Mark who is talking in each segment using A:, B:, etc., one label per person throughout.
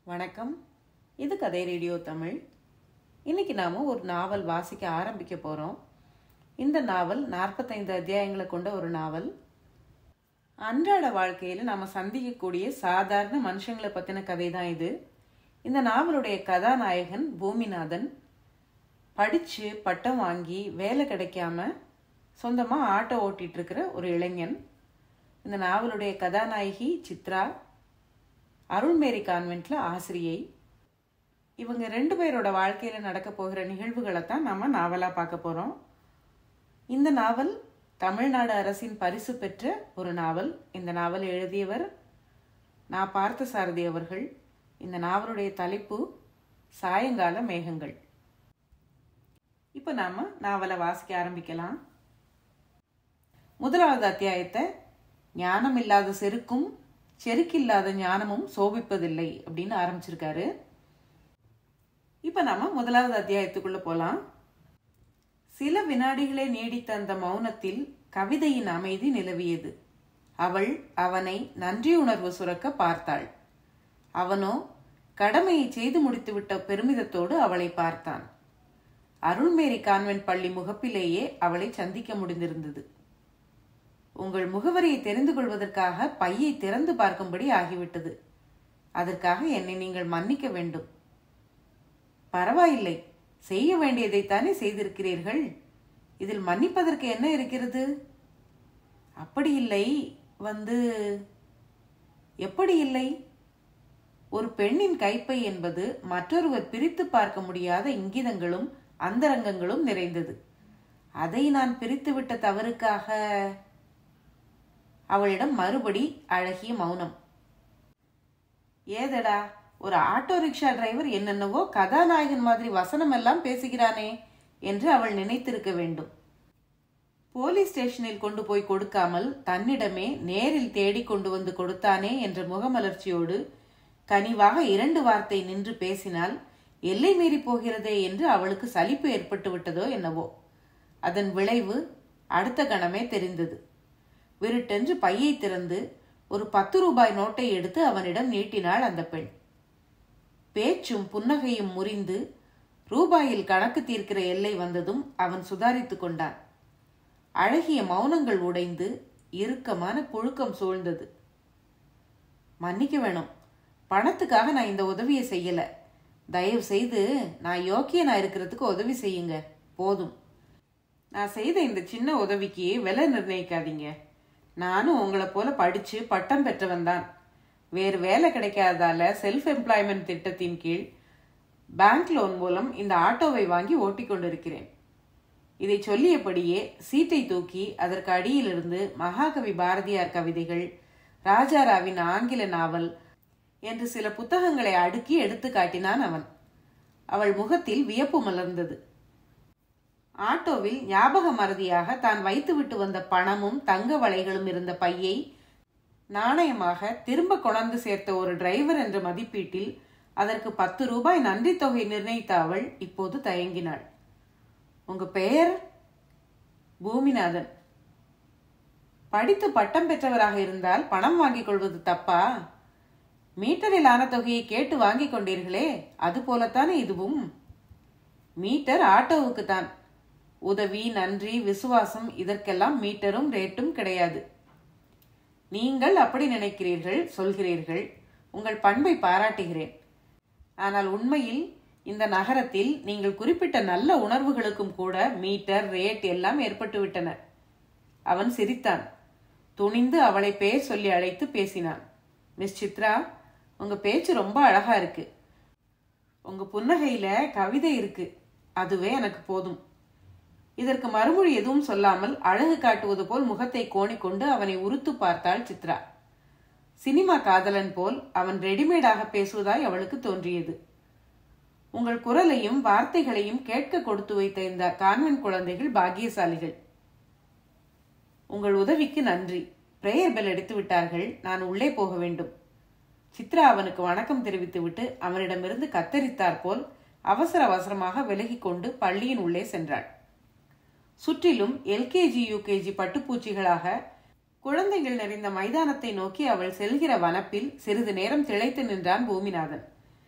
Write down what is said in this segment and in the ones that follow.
A: வணக்கம் இது கதை ரேடியோ தமிழ் இன்னைக்கு நாம ஒரு நாவல் வாசிக்க ஆரம்பிக்க போறோம் இந்த நாவல் நாற்பத்தைந்து அத்தியாயங்களை கொண்ட ஒரு நாவல் அன்றாட வாழ்க்கையில நாம சந்திக்கக்கூடிய சாதாரண மனுஷங்களை பத்தின கதை தான் இது இந்த நாவலுடைய கதாநாயகன் பூமிநாதன் படிச்சு பட்டம் வாங்கி வேலை கிடைக்காம சொந்தமா ஆட்டோ ஓட்டிட்டு இருக்கிற ஒரு இளைஞன் இந்த நாவலுடைய கதாநாயகி சித்ரா அருள்மேரி கான்வென்ட்ல ஆசிரியை இவங்க ரெண்டு பேரோட வாழ்க்கையில நடக்க போகிற நிகழ்வுகளை தான் நாம நாவலா பார்க்க போறோம் இந்த நாவல் தமிழ்நாடு அரசின் பரிசு பெற்ற ஒரு நாவல் இந்த நாவல் எழுதியவர் நான் பார்த்த சாரதி அவர்கள் இந்த நாவலுடைய தலைப்பு சாயங்கால மேகங்கள் இப்போ நாம நாவலை வாசிக்க ஆரம்பிக்கலாம் முதலாவது அத்தியாயத்தை ஞானம் இல்லாத செருக்கும் செருக்கில்லாத ஞானமும் சோபிப்பதில்லை அப்படின்னு ஆரம்பிச்சிருக்காரு இப்ப நாம முதலாவது அத்தியாயத்துக்குள்ள போலாம் சில வினாடிகளே நீடித்த அந்த மௌனத்தில் கவிதையின் அமைதி நிலவியது அவள் அவனை நன்றியுணர்வு சுரக்க பார்த்தாள் அவனோ கடமையை செய்து முடித்துவிட்ட பெருமிதத்தோடு அவளை பார்த்தான் அருள்மேரி கான்வென்ட் பள்ளி முகப்பிலேயே அவளை சந்திக்க முடிந்திருந்தது உங்கள் முகவரியை தெரிந்து கொள்வதற்காக பையை திறந்து பார்க்கும்படி ஆகிவிட்டது அதற்காக என்னை நீங்கள் மன்னிக்க வேண்டும் பரவாயில்லை செய்ய வேண்டியதைத்தானே செய்திருக்கிறீர்கள் இதில் மன்னிப்பதற்கு என்ன இருக்கிறது அப்படி இல்லை வந்து எப்படி இல்லை ஒரு பெண்ணின் கைப்பை என்பது மற்றொருவர் பிரித்து பார்க்க முடியாத இங்கிதங்களும் அந்தரங்கங்களும் நிறைந்தது அதை நான் பிரித்துவிட்ட தவறுக்காக அவளிடம் மறுபடி அழகிய மௌனம் ஏதடா ஒரு ஆட்டோ ரிக்ஷா டிரைவர் என்னென்னவோ கதாநாயகன் மாதிரி வசனம் எல்லாம் பேசுகிறானே என்று அவள் நினைத்திருக்க வேண்டும் போலீஸ் ஸ்டேஷனில் கொண்டு போய் கொடுக்காமல் தன்னிடமே நேரில் தேடி கொண்டு வந்து கொடுத்தானே என்ற முகமலர்ச்சியோடு கனிவாக இரண்டு வார்த்தை நின்று பேசினால் எல்லை மீறி போகிறதே என்று அவளுக்கு சலிப்பு ஏற்பட்டு விட்டதோ என்னவோ அதன் விளைவு அடுத்த கணமே தெரிந்தது விருட்டென்று பையை திறந்து ஒரு பத்து ரூபாய் நோட்டை எடுத்து அவனிடம் நீட்டினாள் அந்த பெண் பேச்சும் புன்னகையும் முறிந்து ரூபாயில் கணக்கு தீர்க்கிற எல்லை வந்ததும் அவன் சுதாரித்துக் கொண்டான் அழகிய மௌனங்கள் உடைந்து இறுக்கமான புழுக்கம் சூழ்ந்தது மன்னிக்க வேணும் பணத்துக்காக நான் இந்த உதவியை செய்யல தயவு செய்து நான் யோக்கியனா இருக்கிறதுக்கு உதவி செய்யுங்க போதும் நான் செய்த இந்த சின்ன உதவிக்கு விலை நிர்ணயிக்காதீங்க நானும் உங்களை போல படிச்சு பட்டம் பெற்றவன் தான் வேறு வேலை கிடைக்காததால செல்ஃப் எம்ப்ளாய்மெண்ட் திட்டத்தின் கீழ் பேங்க் லோன் மூலம் இந்த ஆட்டோவை வாங்கி ஓட்டிக் கொண்டிருக்கிறேன் இதை சொல்லியபடியே சீட்டை தூக்கி அதற்கு அடியிலிருந்து மகாகவி பாரதியார் கவிதைகள் ராஜாராவின் ஆங்கில நாவல் என்று சில புத்தகங்களை அடுக்கி எடுத்து காட்டினான் அவன் அவள் முகத்தில் வியப்பு மலர்ந்தது ஆட்டோவில் ஞாபக மறதியாக தான் வைத்துவிட்டு வந்த பணமும் தங்க வளைகளும் இருந்த பையை நாணயமாக திரும்ப கொணர்ந்து சேர்த்த ஒரு டிரைவர் என்ற மதிப்பீட்டில் அதற்கு பத்து ரூபாய் நன்றி தொகை நிர்ணயித்த அவள் இப்போது தயங்கினாள் உங்க பெயர் பூமிநாதன் படித்து பட்டம் பெற்றவராக இருந்தால் பணம் வாங்கிக் கொள்வது தப்பா மீட்டரில் ஆன தொகையை கேட்டு வாங்கிக் கொண்டீர்களே அது போலத்தானே இதுவும் மீட்டர் ஆட்டோவுக்கு தான் உதவி நன்றி விசுவாசம் இதற்கெல்லாம் மீட்டரும் ரேட்டும் கிடையாது நீங்கள் அப்படி நினைக்கிறீர்கள் சொல்கிறீர்கள் உங்கள் பண்பை பாராட்டுகிறேன் ஆனால் உண்மையில் இந்த நகரத்தில் நீங்கள் குறிப்பிட்ட நல்ல உணர்வுகளுக்கும் கூட மீட்டர் ரேட் எல்லாம் ஏற்பட்டு விட்டன அவன் சிரித்தான் துணிந்து அவளை பேர் சொல்லி அழைத்து பேசினான் மிஸ் சித்ரா உங்க பேச்சு ரொம்ப அழகா இருக்கு உங்க புன்னகையில கவிதை இருக்கு அதுவே எனக்கு போதும் இதற்கு மறுமொழி எதுவும் சொல்லாமல் அழகு காட்டுவது போல் முகத்தை கோணிக்கொண்டு அவனை உறுத்து பார்த்தாள் சித்ரா சினிமா காதலன் போல் அவன் ரெடிமேடாக பேசுவதாய் அவளுக்கு தோன்றியது உங்கள் குரலையும் வார்த்தைகளையும் கேட்க கொடுத்து வைத்த இந்த கான்வென்ட் குழந்தைகள் பாக்கியசாலிகள் உங்கள் உதவிக்கு நன்றி பிரேயர் பெல் எடுத்து விட்டார்கள் நான் உள்ளே போக வேண்டும் சித்ரா அவனுக்கு வணக்கம் தெரிவித்துவிட்டு அவனிடமிருந்து கத்தரித்தார் போல் அவசர அவசரமாக விலகிக் கொண்டு பள்ளியின் உள்ளே சென்றாள் சுற்றிலும் எல்கேஜி யூகேஜி பட்டுப்பூச்சிகளாக குழந்தைகள் நிறைந்த மைதானத்தை நோக்கி அவள் செல்கிற வனப்பில் சிறிது நேரம் திளைத்து நின்றான் பூமிநாதன்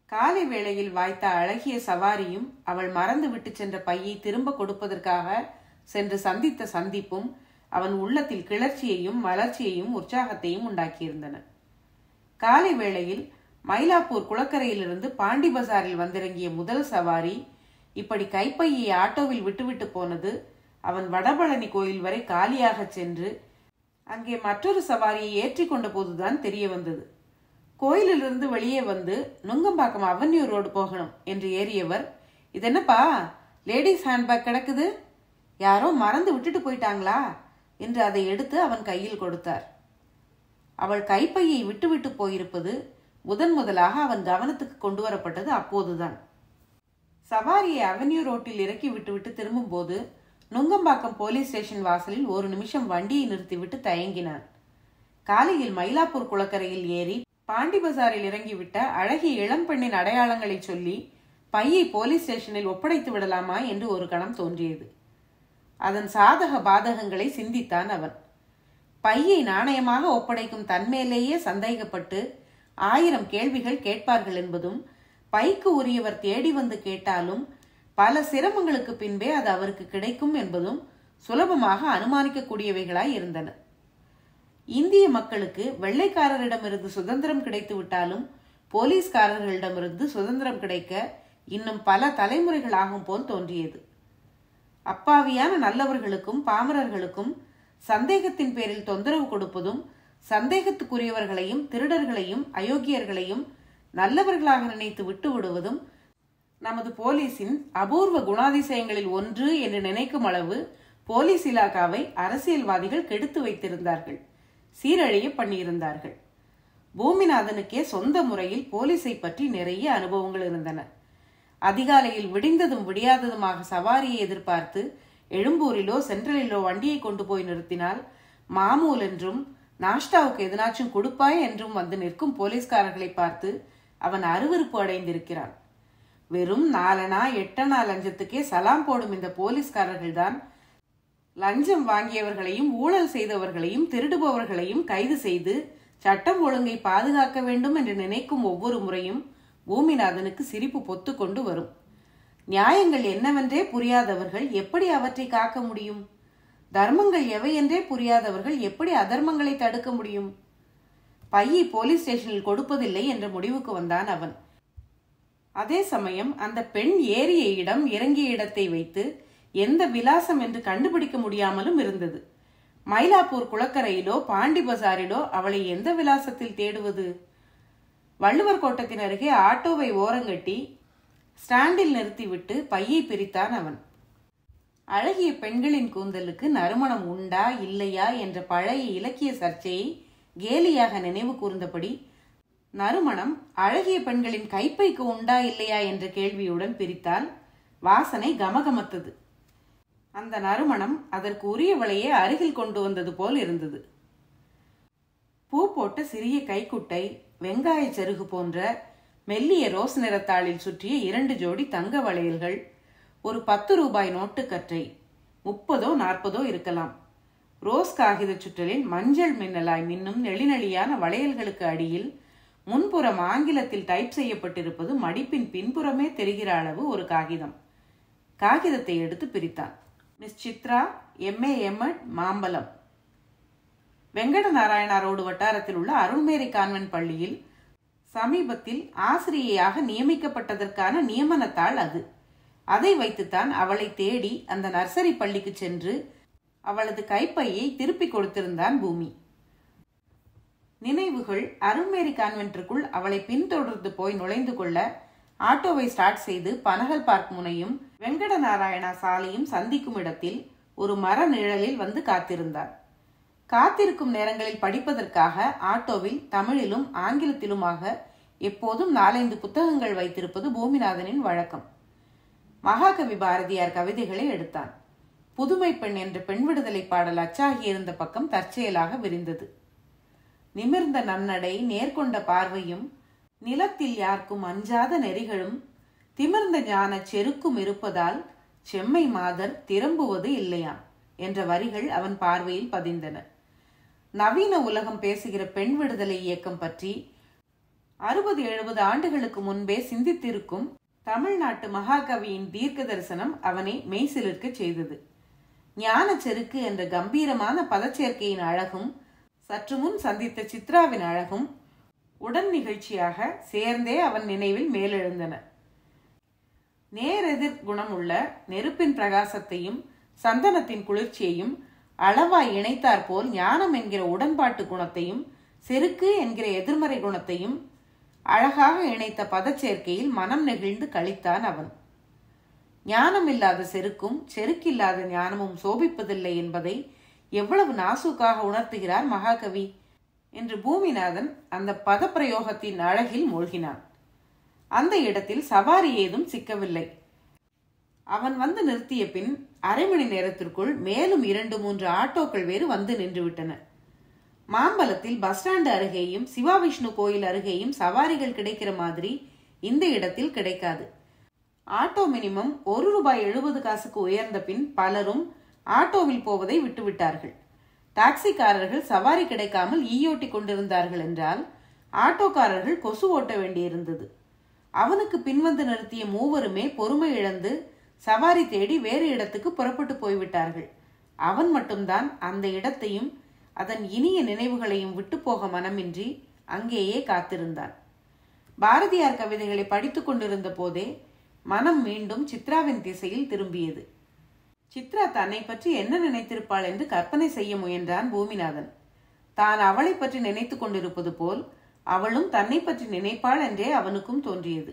A: காலை வேளையில் வாய்த்த அழகிய சவாரியும் அவள் மறந்து விட்டு சென்ற பையை திரும்ப கொடுப்பதற்காக சென்று சந்தித்த சந்திப்பும் அவன் உள்ளத்தில் கிளர்ச்சியையும் மலர்ச்சியையும் உற்சாகத்தையும் உண்டாக்கியிருந்தன காலை வேளையில் மயிலாப்பூர் குளக்கரையிலிருந்து பாண்டி பஜாரில் வந்திறங்கிய முதல் சவாரி இப்படி கைப்பையை ஆட்டோவில் விட்டுவிட்டு போனது அவன் வடபழனி கோயில் வரை காலியாக சென்று அங்கே மற்றொரு சவாரியை ஏற்றி கொண்ட போதுதான் தெரிய வந்தது கோயிலிலிருந்து வெளியே வந்து நுங்கம்பாக்கம் அவென்யூ ரோடு போகணும் என்று ஏறியவர் இதென்னப்பா லேடிஸ் ஹேண்ட்பேக் கிடக்குது யாரோ மறந்து விட்டுட்டு போயிட்டாங்களா என்று அதை எடுத்து அவன் கையில் கொடுத்தார் அவள் கைப்பையை விட்டுவிட்டு போயிருப்பது முதன் முதலாக அவன் கவனத்துக்கு கொண்டு வரப்பட்டது அப்போதுதான் சவாரியை அவென்யூ ரோட்டில் இறக்கி விட்டுவிட்டு திரும்பும்போது நுங்கம்பாக்கம் போலீஸ் ஸ்டேஷன் வாசலில் ஒரு நிமிஷம் வண்டியை நிறுத்திவிட்டு தயங்கினான் காலையில் மயிலாப்பூர் குளக்கரையில் ஏறி பாண்டி பஜாரில் இறங்கிவிட்ட அழகிய இளம்பெண்ணின் அடையாளங்களை சொல்லி பையை போலீஸ் ஸ்டேஷனில் ஒப்படைத்து விடலாமா என்று ஒரு கணம் தோன்றியது அதன் சாதக பாதகங்களை சிந்தித்தான் அவன் பையை நாணயமாக ஒப்படைக்கும் தன்மேலேயே சந்தேகப்பட்டு ஆயிரம் கேள்விகள் கேட்பார்கள் என்பதும் பைக்கு உரியவர் தேடி வந்து கேட்டாலும் பல சிரமங்களுக்கு பின்பே அது அவருக்கு கிடைக்கும் என்பதும் சுலபமாக அனுமானிக்கக்கூடியவைகளாய் இருந்தன இந்திய மக்களுக்கு வெள்ளைக்காரரிடமிருந்து சுதந்திரம் கிடைத்து விட்டாலும் போலீஸ்காரர்களிடமிருந்து சுதந்திரம் கிடைக்க இன்னும் பல தலைமுறைகள் ஆகும் போல் தோன்றியது அப்பாவியான நல்லவர்களுக்கும் பாமரர்களுக்கும் சந்தேகத்தின் பேரில் தொந்தரவு கொடுப்பதும் சந்தேகத்துக்குரியவர்களையும் திருடர்களையும் அயோக்கியர்களையும் நல்லவர்களாக நினைத்து விட்டு விடுவதும் நமது போலீசின் அபூர்வ குணாதிசயங்களில் ஒன்று என்று நினைக்கும் அளவு போலீஸ் இலாக்காவை அரசியல்வாதிகள் கெடுத்து வைத்திருந்தார்கள் சீரழிய பண்ணியிருந்தார்கள் பூமிநாதனுக்கே சொந்த முறையில் போலீஸை பற்றி நிறைய அனுபவங்கள் இருந்தன அதிகாலையில் விடிந்ததும் விடியாததுமாக சவாரியை எதிர்பார்த்து எழும்பூரிலோ சென்ட்ரலிலோ வண்டியை கொண்டு போய் நிறுத்தினால் மாமூல் என்றும் நாஷ்டாவுக்கு எதனாச்சும் கொடுப்பாய் என்றும் வந்து நிற்கும் போலீஸ்காரர்களை பார்த்து அவன் அருவருப்பு அடைந்திருக்கிறான் வெறும் நாலனா எட்டனா லஞ்சத்துக்கே சலாம் போடும் இந்த போலீஸ்காரர்கள் தான் லஞ்சம் வாங்கியவர்களையும் ஊழல் செய்தவர்களையும் திருடுபவர்களையும் கைது செய்து சட்டம் ஒழுங்கை பாதுகாக்க வேண்டும் என்று நினைக்கும் ஒவ்வொரு முறையும் பூமிநாதனுக்கு சிரிப்பு பொத்து கொண்டு வரும் நியாயங்கள் என்னவென்றே புரியாதவர்கள் எப்படி அவற்றை காக்க முடியும் தர்மங்கள் எவை என்றே புரியாதவர்கள் எப்படி அதர்மங்களை தடுக்க முடியும் பையை போலீஸ் ஸ்டேஷனில் கொடுப்பதில்லை என்ற முடிவுக்கு வந்தான் அவன் அதே சமயம் அந்த பெண் ஏறிய இடம் இறங்கிய இடத்தை வைத்து எந்த விலாசம் என்று கண்டுபிடிக்க முடியாமலும் இருந்தது மயிலாப்பூர் குளக்கரையிலோ பாண்டி பஜாரிலோ அவளை எந்த விலாசத்தில் தேடுவது வள்ளுவர் கோட்டத்தின் அருகே ஆட்டோவை ஓரங்கட்டி ஸ்டாண்டில் நிறுத்திவிட்டு பையை பிரித்தான் அவன் அழகிய பெண்களின் கூந்தலுக்கு நறுமணம் உண்டா இல்லையா என்ற பழைய இலக்கிய சர்ச்சையை கேலியாக நினைவு கூர்ந்தபடி நறுமணம் அழகிய பெண்களின் கைப்பைக்கு உண்டா இல்லையா என்ற கேள்வியுடன் பிரித்தால் வாசனை கமகமத்தது அந்த நறுமணம் அதற்கு உரியவளையே அருகில் கொண்டு வந்தது போல் இருந்தது பூ போட்ட சிறிய கைக்குட்டை வெங்காய செருகு போன்ற மெல்லிய ரோஸ் நிறத்தாளில் சுற்றிய இரண்டு ஜோடி தங்க வளையல்கள் ஒரு பத்து ரூபாய் நோட்டுக்கற்றை முப்பதோ நாற்பதோ இருக்கலாம் ரோஸ் காகித சுற்றலில் மஞ்சள் மின்னலாய் மின்னும் நெளிநெளியான வளையல்களுக்கு அடியில் முன்புறம் ஆங்கிலத்தில் டைப் செய்யப்பட்டிருப்பது மடிப்பின் பின்புறமே தெரிகிற அளவு ஒரு காகிதம் காகிதத்தை எடுத்து பிரித்தான் miss Chitra MA MEd Mambalam Venkata Narayana road வட்டாரத்தில் உள்ள அருள்மேரி கான்வென்ட் பள்ளியில் சமீபத்தில் ஆசிரியையாக நியமிக்கப்பட்டதற்கான நியமனத்தாள் அது அதை வைத்துத்தான் அவளை தேடி அந்த நர்சரி பள்ளிக்கு சென்று அவளது கைப்பையை திருப்பி கொடுத்திருந்தான் பூமி நினைவுகள் அருள்மேரி கான்வென்ட்டிற்குள் அவளை பின்தொடர்ந்து போய் நுழைந்து கொள்ள ஆட்டோவை ஸ்டார்ட் செய்து பனகல் பார்க் முனையும் வெங்கட நாராயணா சாலையும் சந்திக்கும் இடத்தில் ஒரு மர நிழலில் வந்து காத்திருந்தார் காத்திருக்கும் நேரங்களில் படிப்பதற்காக ஆட்டோவில் தமிழிலும் ஆங்கிலத்திலுமாக எப்போதும் நாலைந்து புத்தகங்கள் வைத்திருப்பது பூமிநாதனின் வழக்கம் மகாகவி பாரதியார் கவிதைகளை எடுத்தான் புதுமை பெண் என்ற பெண் விடுதலை பாடல் அச்சாகி இருந்த பக்கம் தற்செயலாக விரிந்தது நிமிர்ந்த நன்னடை நேர்கொண்ட பார்வையும் நிலத்தில் யாருக்கும் அஞ்சாத நெறிகளும் திமிர்ந்த ஞான செருக்கும் இருப்பதால் செம்மை மாதர் திரும்புவது இல்லையாம் என்ற வரிகள் அவன் பார்வையில் பதிந்தன நவீன உலகம் பேசுகிற பெண் விடுதலை இயக்கம் பற்றி அறுபது எழுபது ஆண்டுகளுக்கு முன்பே சிந்தித்திருக்கும் தமிழ்நாட்டு மகாகவியின் தீர்க்க தரிசனம் அவனை மெய்சிலிருக்க செய்தது ஞான செருக்கு என்ற கம்பீரமான பதச்சேர்க்கையின் அழகும் சற்று முன் சந்தித்த சித்ராவின் அழகும் உடன் நிகழ்ச்சியாக சேர்ந்தே அவன் நினைவில் மேலெழுந்தன நேரெதிர் குணமுள்ள நெருப்பின் பிரகாசத்தையும் சந்தனத்தின் குளிர்ச்சியையும் அளவாய் இணைத்தாற் போல் ஞானம் என்கிற உடன்பாட்டு குணத்தையும் செருக்கு என்கிற எதிர்மறை குணத்தையும் அழகாக இணைத்த பதச்சேர்க்கையில் மனம் நெகிழ்ந்து கழித்தான் அவன் ஞானம் இல்லாத செருக்கும் செருக்கில்லாத ஞானமும் சோபிப்பதில்லை என்பதை எவ்வளவு நாசூக்காக உணர்த்துகிறார் மகாகவி என்று பூமிநாதன் அந்த பதப்பிரயோகத்தின் அழகில் மூழ்கினான் அந்த இடத்தில் சவாரி ஏதும் சிக்கவில்லை அவன் வந்து நிறுத்திய பின் அரை மணி நேரத்திற்குள் மேலும் இரண்டு மூன்று ஆட்டோக்கள் வேறு வந்து நின்றுவிட்டன மாம்பலத்தில் பஸ் ஸ்டாண்டு அருகேயும் சிவா விஷ்ணு கோயில் அருகேயும் சவாரிகள் கிடைக்கிற மாதிரி இந்த இடத்தில் கிடைக்காது ஆட்டோ மினிமம் ஒரு ரூபாய் எழுபது காசுக்கு உயர்ந்த பின் பலரும் ஆட்டோவில் போவதை விட்டுவிட்டார்கள் டாக்ஸிக்காரர்கள் சவாரி கிடைக்காமல் ஈயோட்டி கொண்டிருந்தார்கள் என்றால் ஆட்டோக்காரர்கள் கொசு ஓட்ட வேண்டியிருந்தது அவனுக்கு பின்வந்து நிறுத்திய மூவருமே பொறுமை இழந்து சவாரி தேடி வேறு இடத்துக்கு புறப்பட்டு போய்விட்டார்கள் அவன் மட்டும்தான் அந்த இடத்தையும் அதன் இனிய நினைவுகளையும் விட்டு போக மனமின்றி அங்கேயே காத்திருந்தான் பாரதியார் கவிதைகளை படித்துக் கொண்டிருந்த போதே மனம் மீண்டும் சித்ராவின் திசையில் திரும்பியது சித்ரா தன்னை பற்றி என்ன நினைத்திருப்பாள் என்று கற்பனை செய்ய முயன்றான் பூமிநாதன் தான் அவளை பற்றி நினைத்துக் கொண்டிருப்பது போல் அவளும் தன்னை பற்றி நினைப்பாள் என்றே அவனுக்கும் தோன்றியது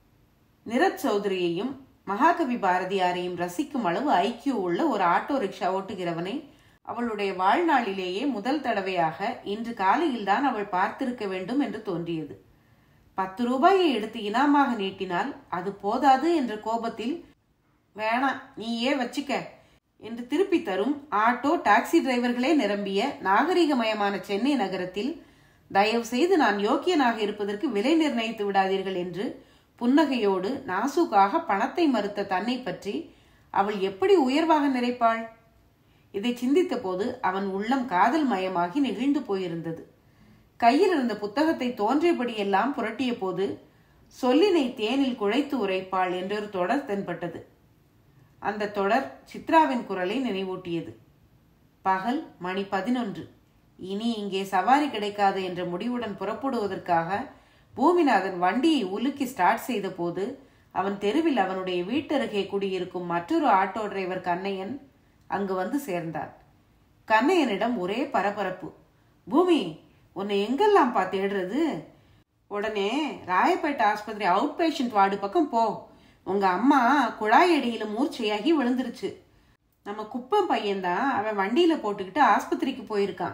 A: நிரத் சௌதரியையும் மகாகவி பாரதியாரையும் ரசிக்கும் அளவு ஐக்கியம் உள்ள ஒரு ஆட்டோ ரிக்ஷா ஓட்டுகிறவனை அவளுடைய வாழ்நாளிலேயே முதல் தடவையாக இன்று காலையில் தான் அவள் பார்த்திருக்க வேண்டும் என்று தோன்றியது பத்து ரூபாயை எடுத்து இனாமாக நீட்டினால் அது போதாது என்ற கோபத்தில் வேணாம் நீயே வச்சுக்க என்று திருப்பி தரும் ஆட்டோ டாக்ஸி டிரைவர்களே நிரம்பிய நாகரிகமயமான சென்னை நகரத்தில் தயவு செய்து நான் யோக்கியனாக இருப்பதற்கு விலை நிர்ணயித்து விடாதீர்கள் என்று புன்னகையோடு நாசூக்காக பணத்தை மறுத்த தன்னை பற்றி அவள் எப்படி உயர்வாக நினைப்பாள் இதை சிந்தித்த போது அவன் உள்ளம் காதல் மயமாகி நெகிழ்ந்து போயிருந்தது கையில் இருந்த புத்தகத்தை தோன்றியபடியெல்லாம் புரட்டிய போது சொல்லினை தேனில் குழைத்து உரைப்பாள் என்றொரு தொடர் தென்பட்டது அந்த தொடர் சித்ராவின் குரலை நினைவூட்டியது பகல் மணி பதினொன்று இனி இங்கே சவாரி கிடைக்காது என்ற முடிவுடன் புறப்படுவதற்காக பூமிநாதன் வண்டியை உலுக்கி ஸ்டார்ட் செய்த போது அவன் தெருவில் அவனுடைய வீட்டருகே குடியிருக்கும் மற்றொரு ஆட்டோ டிரைவர் கண்ணையன் அங்கு வந்து சேர்ந்தான் கண்ணையனிடம் ஒரே பரபரப்பு பூமி உன்னை எங்கெல்லாம் பா தேடுறது உடனே ராயப்பேட்டை ஆஸ்பத்திரி அவுட் பேஷண்ட் வார்டு பக்கம் போ உங்க அம்மா குழாய் அடியில மூர்ச்சையாகி விழுந்துருச்சு நம்ம குப்பம் பையன்தான் அவன் வண்டியில போட்டுக்கிட்டு ஆஸ்பத்திரிக்கு போயிருக்கான்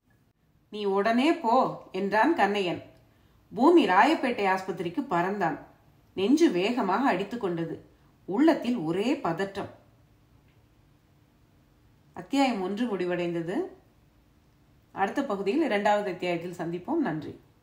A: நீ உடனே போ என்றான் கண்ணையன் பூமி ராயப்பேட்டை ஆஸ்பத்திரிக்கு பறந்தான் நெஞ்சு வேகமாக அடித்து கொண்டது உள்ளத்தில் ஒரே பதற்றம் அத்தியாயம் ஒன்று முடிவடைந்தது அடுத்த பகுதியில் இரண்டாவது அத்தியாயத்தில் சந்திப்போம் நன்றி